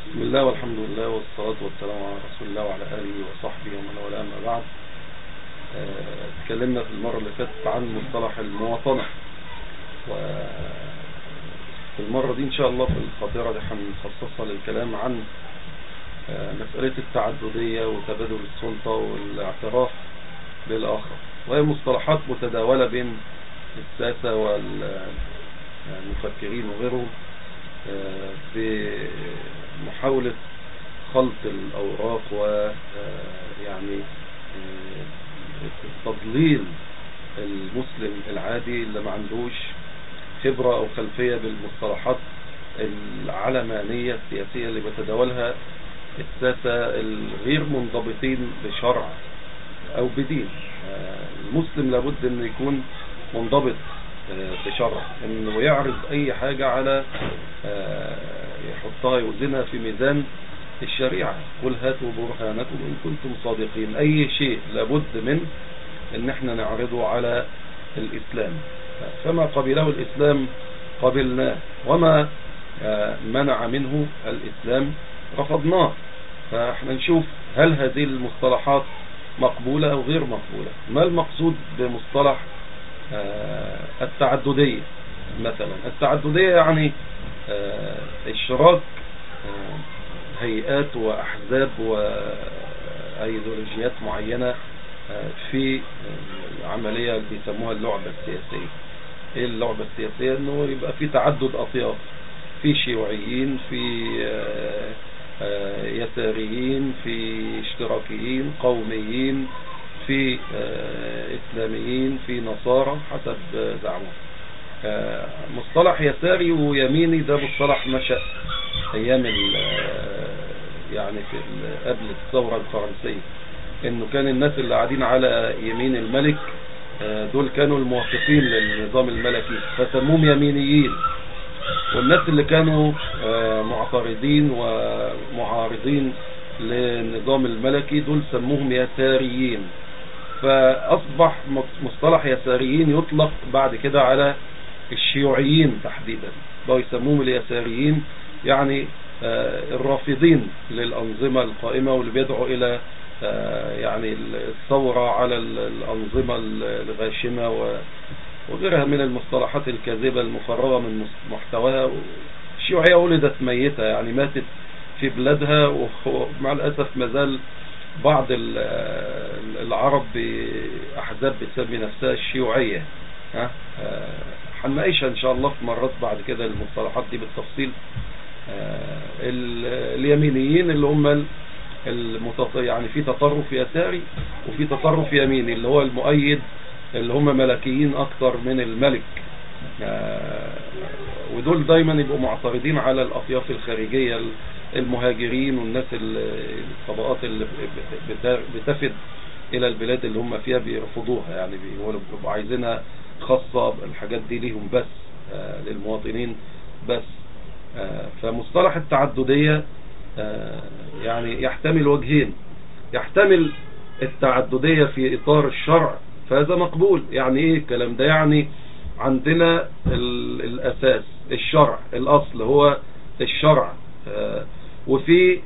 بسم الله والحمد لله والصلاة والسلام على رسول الله وعلى آله وصحبه ومن والاه أما بعد آه، اتكلمنا في المرة اللي فاتت عن مصطلح المواطنة وفي المرة دي إن شاء الله في الخاطرة دي هنخصصها للكلام عن آه، مسألة التعددية وتبادل السلطة والاعتراف بالآخر وهي مصطلحات متداولة بين الساسة والمفكرين وغيرهم آه، بمحاولة خلط الأوراق ويعني تضليل المسلم العادي اللي ما عندوش خبرة أو خلفية بالمصطلحات العلمانية السياسية اللي بتداولها الساسة الغير منضبطين بشرع أو بدين آه، المسلم لابد أنه يكون منضبط بشرع انه يعرض اي حاجة على يحطها يوزنها في ميزان الشريعة قل هاتوا برهانكم ان كنتم صادقين اي شيء لابد من ان احنا نعرضه على الاسلام فما قبله الاسلام قبلناه وما منع منه الاسلام رفضناه فاحنا نشوف هل هذه المصطلحات مقبولة او غير مقبولة ما المقصود بمصطلح التعددية مثلا التعددية يعني اشتراك هيئات وأحزاب وأيديولوجيات معينة في العملية اللي بيسموها اللعبة السياسية ايه اللعبة السياسية انه يبقى في تعدد اطياف في شيوعيين في يساريين في اشتراكيين قوميين في اسلاميين في نصارى حسب زعمهم مصطلح يساري ويميني ده مصطلح نشأ ايام يعني في قبل الثورة الفرنسية انه كان الناس اللي قاعدين على يمين الملك دول كانوا الموافقين للنظام الملكي فسموهم يمينيين والناس اللي كانوا معترضين ومعارضين للنظام الملكي دول سموهم يساريين فأصبح مصطلح يساريين يطلق بعد كده على الشيوعيين تحديدا بقوا يسموهم اليساريين يعني الرافضين للأنظمة القائمة واللي بيدعوا إلى يعني الثورة على الأنظمة الغاشمة وغيرها من المصطلحات الكاذبة المفرغة من محتواها الشيوعية ولدت ميتة يعني ماتت في بلادها ومع الأسف مازال بعض العرب بأحزاب بتسمي نفسها الشيوعية ها هنناقشها إن شاء الله في مرات بعد كده المصطلحات دي بالتفصيل اليمينيين اللي هم المتط... يعني في تطرف يساري وفي تطرف يميني اللي هو المؤيد اللي هم ملكيين أكتر من الملك ودول دايما يبقوا معترضين على الأطياف الخارجية المهاجرين والناس الطبقات اللي بتفد الى البلاد اللي هم فيها بيرفضوها يعني بيقولوا بيبقوا عايزينها خاصة الحاجات دي ليهم بس للمواطنين بس فمصطلح التعددية يعني يحتمل وجهين يحتمل التعددية في اطار الشرع فهذا مقبول يعني ايه الكلام ده يعني عندنا الاساس الشرع الاصل هو الشرع وفي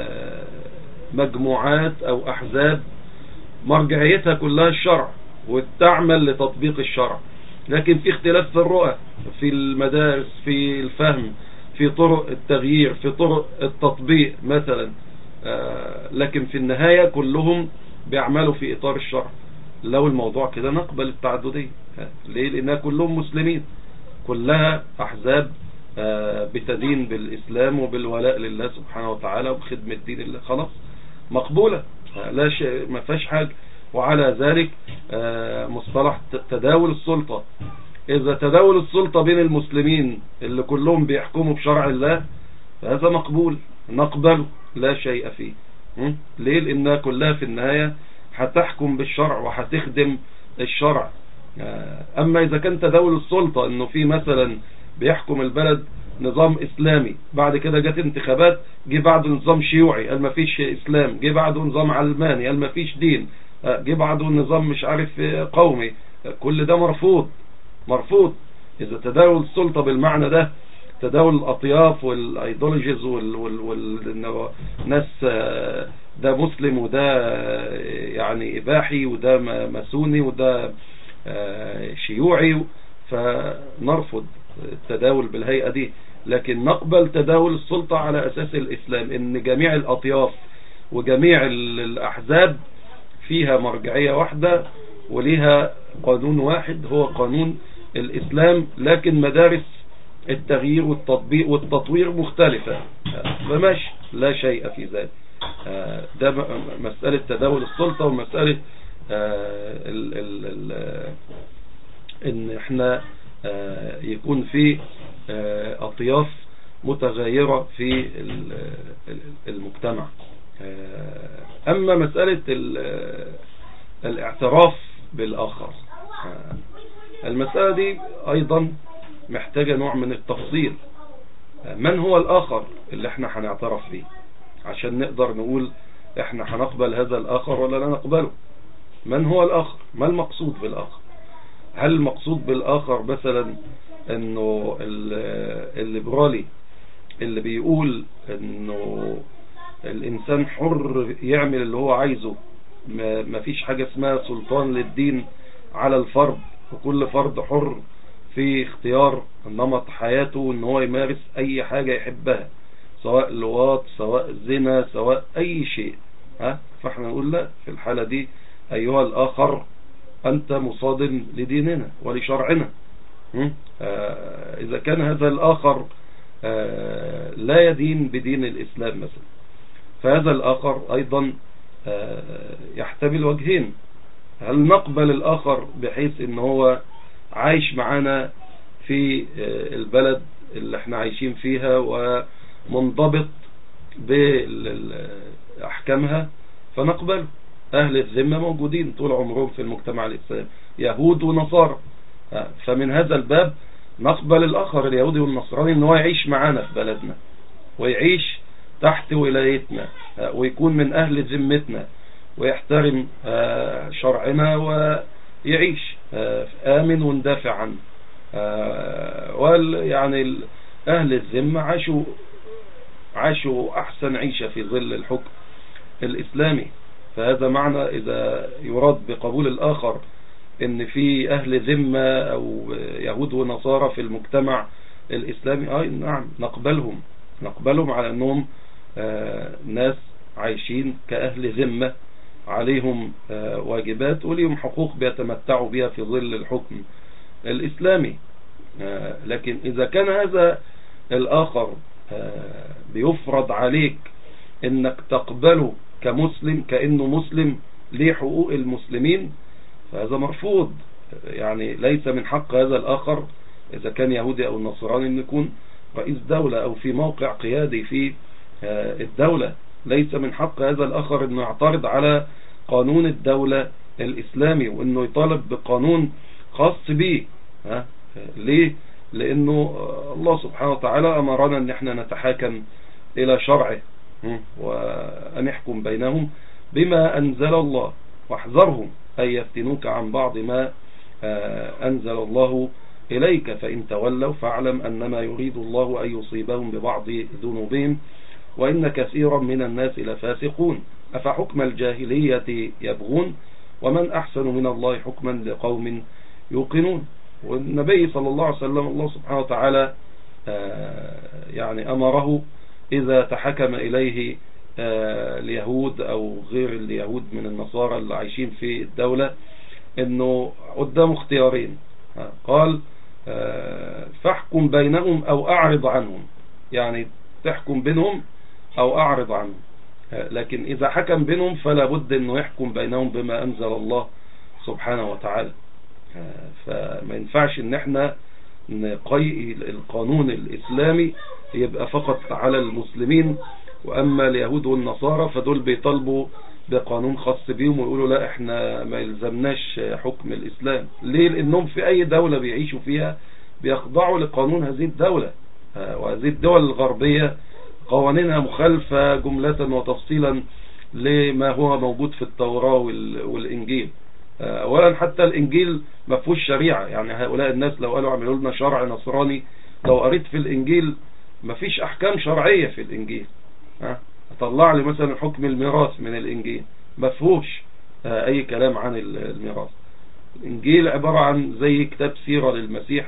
مجموعات او احزاب مرجعيتها كلها الشرع وتعمل لتطبيق الشرع لكن في اختلاف في الرؤى في المدارس في الفهم في طرق التغيير في طرق التطبيق مثلا لكن في النهاية كلهم بيعملوا في اطار الشرع لو الموضوع كده نقبل التعددية ليه لانها كلهم مسلمين كلها احزاب بتدين بالإسلام وبالولاء لله سبحانه وتعالى وبخدمة دين الله خلاص مقبولة لا شيء ما فيهاش حاجة وعلى ذلك مصطلح تداول السلطة إذا تداول السلطة بين المسلمين اللي كلهم بيحكموا بشرع الله فهذا مقبول نقبله لا شيء فيه ليه لأنها كلها في النهاية هتحكم بالشرع وهتخدم الشرع أما إذا كان تداول السلطة إنه في مثلا بيحكم البلد نظام اسلامي بعد كده جت انتخابات جه بعده نظام شيوعي قال ما فيش اسلام جه بعده نظام علماني قال ما فيش دين جه بعده نظام مش عارف قومي كل ده مرفوض مرفوض اذا تداول السلطة بالمعنى ده تداول الأطياف والأيدولوجيز والناس ده مسلم وده يعني إباحي وده مسوني وده شيوعي فنرفض التداول بالهيئة دي لكن نقبل تداول السلطة على أساس الإسلام إن جميع الأطياف وجميع الأحزاب فيها مرجعية واحدة وليها قانون واحد هو قانون الإسلام لكن مدارس التغيير والتطبيق والتطوير مختلفة فماشي لا شيء في ذلك ده مسألة تداول السلطة ومسألة ال ال ال ان احنا يكون في اطياف متغيرة في المجتمع اما مسألة الاعتراف بالاخر المسألة دي ايضا محتاجة نوع من التفصيل من هو الاخر اللي احنا هنعترف به عشان نقدر نقول احنا هنقبل هذا الاخر ولا لا نقبله من هو الاخر ما المقصود بالاخر هل المقصود بالاخر مثلا انه الليبرالي اللي بيقول انه الانسان حر يعمل اللي هو عايزه ما فيش حاجة اسمها سلطان للدين على الفرد وكل فرد حر في اختيار نمط حياته ان هو يمارس اي حاجة يحبها سواء لواط سواء زنا سواء اي شيء ها فاحنا نقول لا في الحالة دي ايها الاخر انت مصادم لديننا ولشرعنا اذا كان هذا الاخر لا يدين بدين الاسلام مثلا فهذا الاخر ايضا يحتمل وجهين هل نقبل الاخر بحيث ان هو عايش معنا في البلد اللي احنا عايشين فيها ومنضبط بأحكامها فنقبل أهل الذمة موجودين طول عمرهم في المجتمع الإسلامي يهود ونصارى فمن هذا الباب نقبل الآخر اليهودي والنصراني ان هو يعيش معنا في بلدنا ويعيش تحت ولايتنا ويكون من أهل ذمتنا ويحترم شرعنا ويعيش آمن وندافع عنه يعني أهل الذمة عاشوا عاشوا أحسن عيشة في ظل الحكم الإسلامي فهذا معنى إذا يراد بقبول الآخر إن في أهل ذمة أو يهود ونصارى في المجتمع الإسلامي آه نعم نقبلهم نقبلهم على أنهم ناس عايشين كأهل ذمة عليهم واجبات وليهم حقوق بيتمتعوا بها في ظل الحكم الإسلامي لكن إذا كان هذا الآخر بيفرض عليك إنك تقبله كمسلم كأنه مسلم ليه حقوق المسلمين فهذا مرفوض يعني ليس من حق هذا الآخر إذا كان يهودي أو نصراني أن يكون رئيس دولة أو في موقع قيادي في الدولة ليس من حق هذا الآخر أنه يعترض على قانون الدولة الإسلامي وأنه يطالب بقانون خاص به ها ليه لأنه الله سبحانه وتعالى أمرنا أن احنا نتحاكم إلى شرعه وأن يحكم بينهم بما أنزل الله واحذرهم أن يفتنوك عن بعض ما أنزل الله إليك فإن تولوا فاعلم أنما يريد الله أن يصيبهم ببعض ذنوبهم وإن كثيرا من الناس لفاسقون أفحكم الجاهلية يبغون ومن أحسن من الله حكما لقوم يوقنون والنبي صلى الله عليه وسلم الله سبحانه وتعالى يعني أمره إذا تحكم إليه اليهود أو غير اليهود من النصارى اللي عايشين في الدولة أنه قدامه اختيارين قال فاحكم بينهم أو أعرض عنهم يعني تحكم بينهم أو أعرض عنهم لكن إذا حكم بينهم فلا بد أنه يحكم بينهم بما أنزل الله سبحانه وتعالى فما ينفعش ان احنا نقي القانون الاسلامي يبقى فقط على المسلمين واما اليهود والنصارى فدول بيطالبوا بقانون خاص بيهم ويقولوا لا احنا ما يلزمناش حكم الاسلام ليه لانهم في اي دولة بيعيشوا فيها بيخضعوا لقانون هذه الدولة وهذه الدول الغربية قوانينها مخالفة جملة وتفصيلا لما هو موجود في التوراة والانجيل اولا حتى الانجيل ما فيهوش شريعة يعني هؤلاء الناس لو قالوا عملوا لنا شرع نصراني لو قريت في الانجيل مفيش احكام شرعية في الانجيل ها طلع لي مثلا حكم الميراث من الانجيل مفهوش آه، اي كلام عن الميراث الانجيل عبارة عن زي كتاب سيرة للمسيح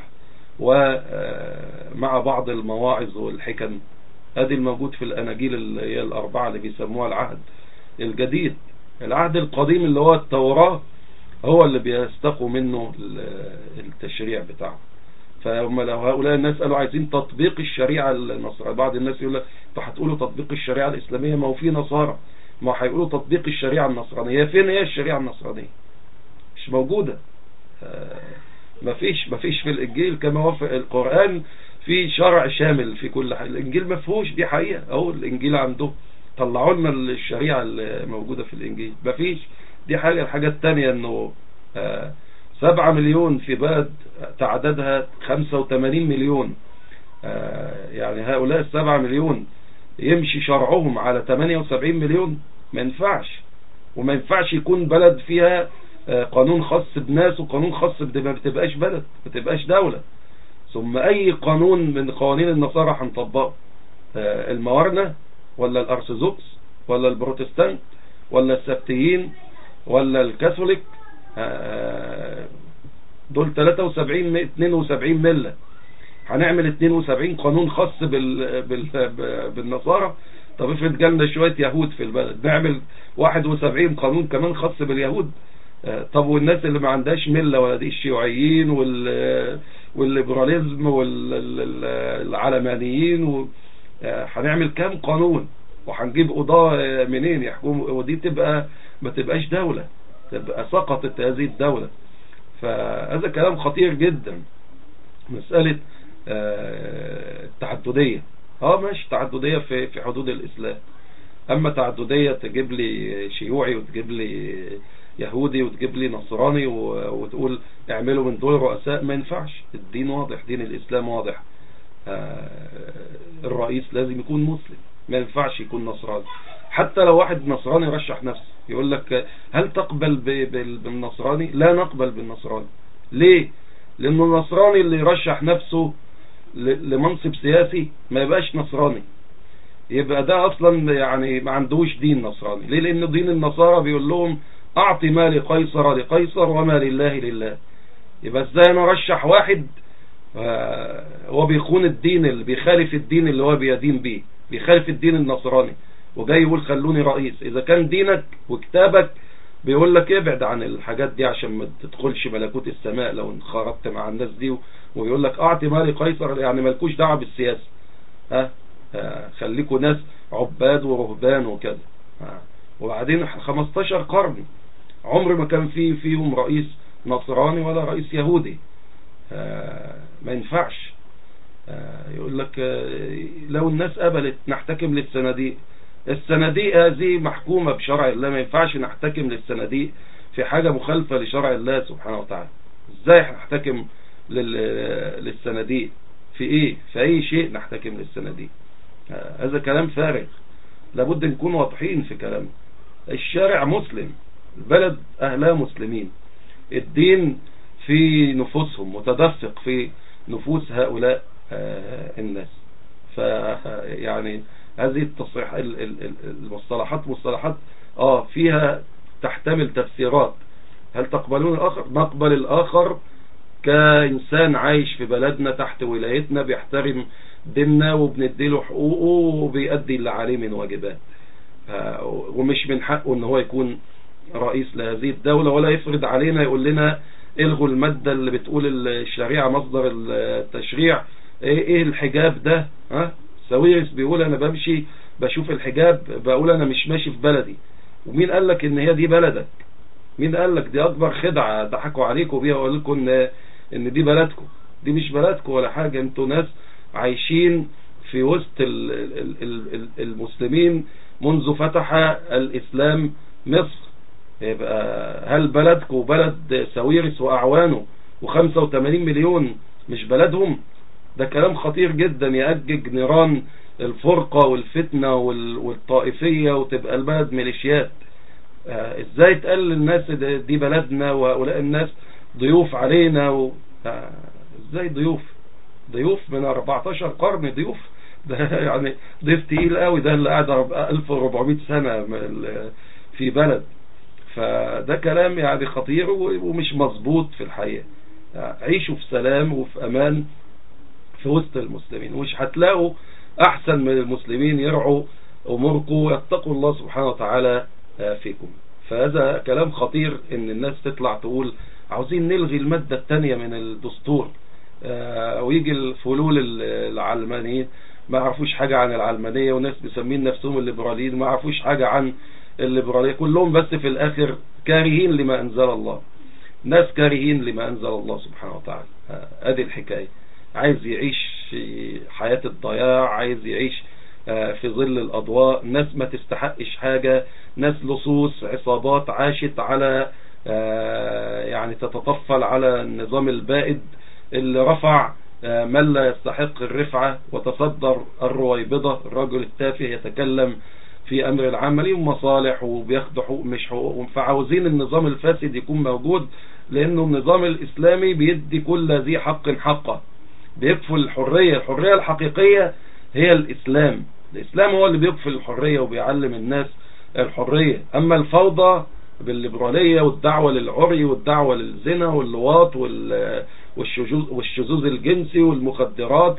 ومع بعض المواعظ والحكم ادي الموجود في الاناجيل اللي هي الاربعة اللي بيسموها العهد الجديد العهد القديم اللي هو التوراة هو اللي بيستقوا منه التشريع بتاعه فهم لو هؤلاء الناس قالوا عايزين تطبيق الشريعة النصرانية بعض الناس يقول لك انتوا هتقولوا تطبيق الشريعة الإسلامية ما هو في نصارى ما هيقولوا تطبيق الشريعة النصرانية فين هي الشريعة النصرانية مش موجودة آه، ما فيش ما فيش في الإنجيل كما وفق القرآن في شرع شامل في كل حاجة الإنجيل ما فيهوش دي حقيقة أهو الإنجيل عنده طلعوا لنا الشريعة اللي موجودة في الإنجيل ما فيش دي حاجة الحاجة الثانية إنه آه، سبعة مليون في بلد تعدادها 85 مليون آه، يعني هؤلاء السبعة مليون يمشي شرعهم على 78 مليون ما ينفعش وما ينفعش يكون بلد فيها آه، قانون خاص بناس وقانون خاص ما بتبقاش بلد ما بتبقاش دولة ثم اي قانون من قوانين النصارى هنطبقه آه، الموارنة ولا الارثوذكس ولا البروتستانت ولا السبتيين ولا الكاثوليك آه، دول 73 72 ملة هنعمل 72 قانون خاص بال بال بالنصارى طب افرض جالنا شوية يهود في البلد نعمل 71 قانون كمان خاص باليهود آه، طب والناس اللي ما عندهاش ملة ولا دي الشيوعيين وال والليبراليزم والعلمانيين آه، هنعمل كام قانون وهنجيب قضاة منين يحكموا ودي تبقى ما تبقاش دولة تبقى سقطت هذه الدولة فهذا كلام خطير جدا مسألة آه، التعددية اه ماشي تعددية في في حدود الإسلام أما تعددية تجيب لي شيوعي وتجيب لي يهودي وتجيب لي نصراني وتقول اعملوا من دول رؤساء ما ينفعش الدين واضح دين الإسلام واضح آه، الرئيس لازم يكون مسلم ما ينفعش يكون نصراني حتى لو واحد نصراني رشح نفسه يقول لك هل تقبل بالنصراني لا نقبل بالنصراني ليه لانه النصراني اللي يرشح نفسه لمنصب سياسي ما يبقاش نصراني يبقى ده اصلا يعني ما عندوش دين نصراني ليه لان دين النصارى بيقول لهم اعطي ما لقيصر لقيصر وما لله لله يبقى ازاي انا ارشح واحد آه، هو بيخون الدين اللي بيخالف الدين اللي هو بيدين بيه بيخالف الدين النصراني وجاي يقول خلوني رئيس اذا كان دينك وكتابك بيقول لك ابعد عن الحاجات دي عشان ما تدخلش ملكوت السماء لو انخرطت مع الناس دي ويقول لك اعطي مالي قيصر يعني مالكوش دعوه بالسياسه ها خليكوا ناس عباد ورهبان وكذا وبعدين 15 قرن عمر ما كان في فيهم رئيس نصراني ولا رئيس يهودي ما ينفعش يقول لك لو الناس قبلت نحتكم للصناديق الصناديق هذه محكومة بشرع الله ما ينفعش نحتكم للصناديق في حاجة مخالفة لشرع الله سبحانه وتعالى ازاي نحتكم للصناديق في ايه في اي شيء نحتكم للصناديق هذا كلام فارغ لابد نكون واضحين في كلامنا الشارع مسلم البلد اهلها مسلمين الدين في نفوسهم متدفق في نفوس هؤلاء آه، الناس فيعني هذه التصريح المصطلحات مصطلحات اه فيها تحتمل تفسيرات هل تقبلون الآخر نقبل الآخر كإنسان عايش في بلدنا تحت ولايتنا بيحترم ديننا وبنديله حقوقه وبيأدي اللي عليه من واجبات ومش من حقه ان هو يكون رئيس لهذه الدولة ولا يفرض علينا يقول لنا الغوا المادة اللي بتقول الشريعة مصدر التشريع ايه, إيه الحجاب ده ها سويرس بيقول انا بمشي بشوف الحجاب بقول انا مش ماشي في بلدي ومين قال لك ان هي دي بلدك مين قال لك دي اكبر خدعة ضحكوا عليكم بيها وقالوا لكم ان ان دي بلدكم دي مش بلدكم ولا حاجة انتوا ناس عايشين في وسط المسلمين منذ فتح الاسلام مصر يبقى هل بلدكم بلد سويرس واعوانه و85 مليون مش بلدهم ده كلام خطير جدا يأجج نيران الفرقة والفتنة والطائفية وتبقى البلد ميليشيات آه، ازاي تقال للناس دي بلدنا وهؤلاء الناس ضيوف علينا و... آه، ازاي ضيوف ضيوف من 14 قرن ضيوف ده يعني ضيف تقيل قوي ده اللي قاعد 1400 سنة في بلد فده كلام يعني خطير ومش مظبوط في الحقيقة عيشوا في سلام وفي امان في وسط المسلمين ومش هتلاقوا احسن من المسلمين يرعوا اموركم ويتقوا الله سبحانه وتعالى فيكم فهذا كلام خطير ان الناس تطلع تقول عاوزين نلغي المادة الثانية من الدستور ويجي الفلول العلمانيين ما يعرفوش حاجة عن العلمانية وناس مسمين نفسهم الليبراليين ما يعرفوش حاجة عن الليبرالية كلهم بس في الآخر كارهين لما أنزل الله ناس كارهين لما أنزل الله سبحانه وتعالى ادي الحكاية عايز يعيش في حياة الضياع عايز يعيش في ظل الأضواء ناس ما تستحقش حاجة ناس لصوص عصابات عاشت على يعني تتطفل على النظام البائد اللي رفع من لا يستحق الرفعة وتصدر الرويبضة الرجل التافه يتكلم في أمر العملي ومصالح وبياخدوا حقوق مش حقوق فعاوزين النظام الفاسد يكون موجود لأنه النظام الإسلامي بيدي كل ذي حق حقه بيكفل الحرية الحرية الحقيقية هي الإسلام الإسلام هو اللي بيكفل الحرية وبيعلم الناس الحرية أما الفوضى بالليبرالية والدعوة للعري والدعوة للزنا واللواط والشذوذ الجنسي والمخدرات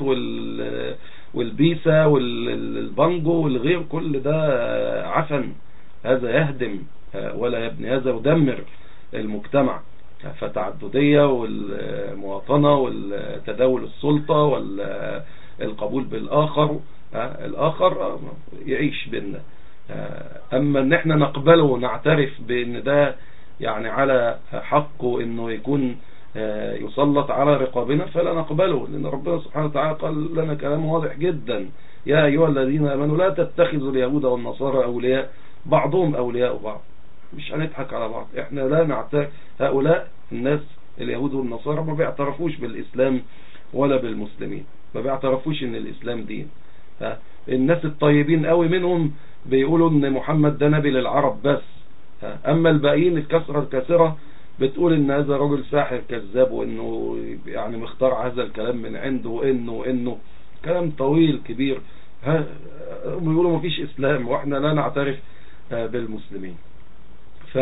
والبيسة والبانجو والغير كل ده عفن هذا يهدم ولا يبني هذا يدمر المجتمع فتعددية والمواطنة والتداول السلطة والقبول بالآخر الآخر يعيش بيننا أما أن احنا نقبله ونعترف بأن ده يعني على حقه أنه يكون يسلط على رقابنا فلا نقبله لأن ربنا سبحانه وتعالى قال لنا كلام واضح جدا يا أيها الذين أمنوا لا تتخذوا اليهود والنصارى أولياء بعضهم أولياء بعض مش هنضحك على بعض احنا لا نعترف هؤلاء الناس اليهود والنصارى ما بيعترفوش بالإسلام ولا بالمسلمين ما بيعترفوش ان الإسلام دين الناس الطيبين قوي منهم بيقولوا ان محمد ده نبي للعرب بس اما الباقيين الكسرة الكاسرة بتقول ان هذا رجل ساحر كذاب وانه يعني مختار هذا الكلام من عنده وانه وانه كلام طويل كبير بيقولوا ما فيش اسلام واحنا لا نعترف بالمسلمين ف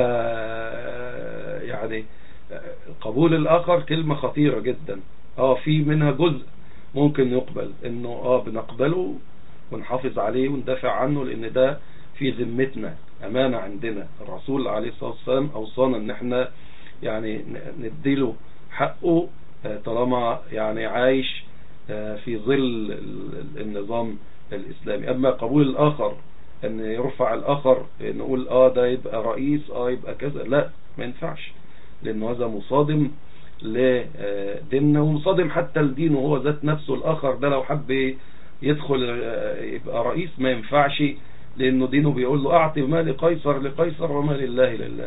يعني قبول الاخر كلمة خطيرة جدا اه في منها جزء ممكن يقبل انه اه بنقبله ونحافظ عليه وندافع عنه لان ده في ذمتنا امانة عندنا الرسول عليه الصلاة والسلام اوصانا ان احنا يعني نديله حقه طالما يعني عايش في ظل النظام الاسلامي اما قبول الاخر ان يرفع الاخر نقول اه ده يبقى رئيس اه يبقى كذا لا ما ينفعش لانه هذا مصادم لديننا ومصادم حتى الدين وهو ذات نفسه الاخر ده لو حب يدخل يبقى رئيس ما ينفعش لانه دينه بيقول له اعطي ما لقيصر لقيصر وما لله لله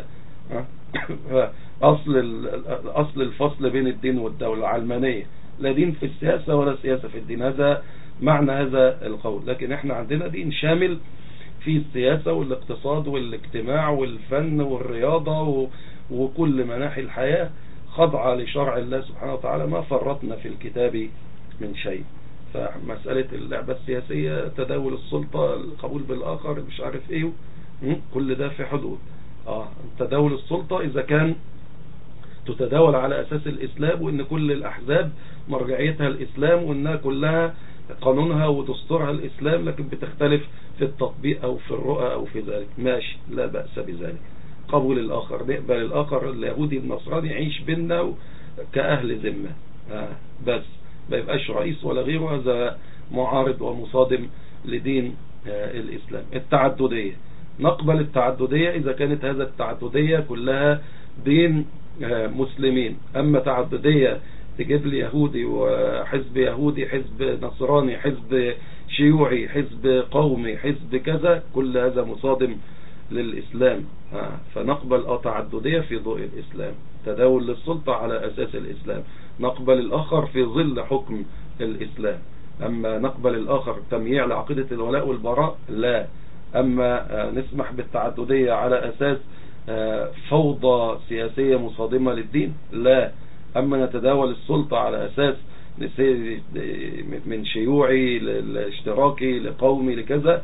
اصل اصل الفصل بين الدين والدولة العلمانية لا دين في السياسة ولا سياسة في الدين هذا معنى هذا القول لكن احنا عندنا دين شامل في السياسة والاقتصاد والاجتماع والفن والرياضة وكل مناحي الحياة خضعة لشرع الله سبحانه وتعالى ما فرطنا في الكتاب من شيء فمسألة اللعبة السياسية تداول السلطة القبول بالآخر مش عارف ايه كل ده في حدود اه تداول السلطة اذا كان تتداول على اساس الاسلام وان كل الاحزاب مرجعيتها الاسلام وانها كلها قانونها ودستورها الاسلام لكن بتختلف في التطبيق او في الرؤى او في ذلك ماشي لا بأس بذلك قبول الاخر نقبل الاخر اليهودي النصراني يعيش بيننا كاهل ذمة آه بس ما يبقاش رئيس ولا غيره هذا معارض ومصادم لدين آه الاسلام التعددية نقبل التعددية إذا كانت هذا التعددية كلها بين مسلمين أما تعددية تجيب لي يهودي وحزب يهودي حزب نصراني حزب شيوعي حزب قومي حزب كذا كل هذا مصادم للإسلام فنقبل تعددية في ضوء الإسلام تداول للسلطة على أساس الإسلام نقبل الآخر في ظل حكم الإسلام أما نقبل الآخر تمييع لعقيدة الولاء والبراء لا أما نسمح بالتعددية على أساس فوضى سياسية مصادمة للدين لا أما نتداول السلطة على أساس من شيوعي لاشتراكي لقومي لكذا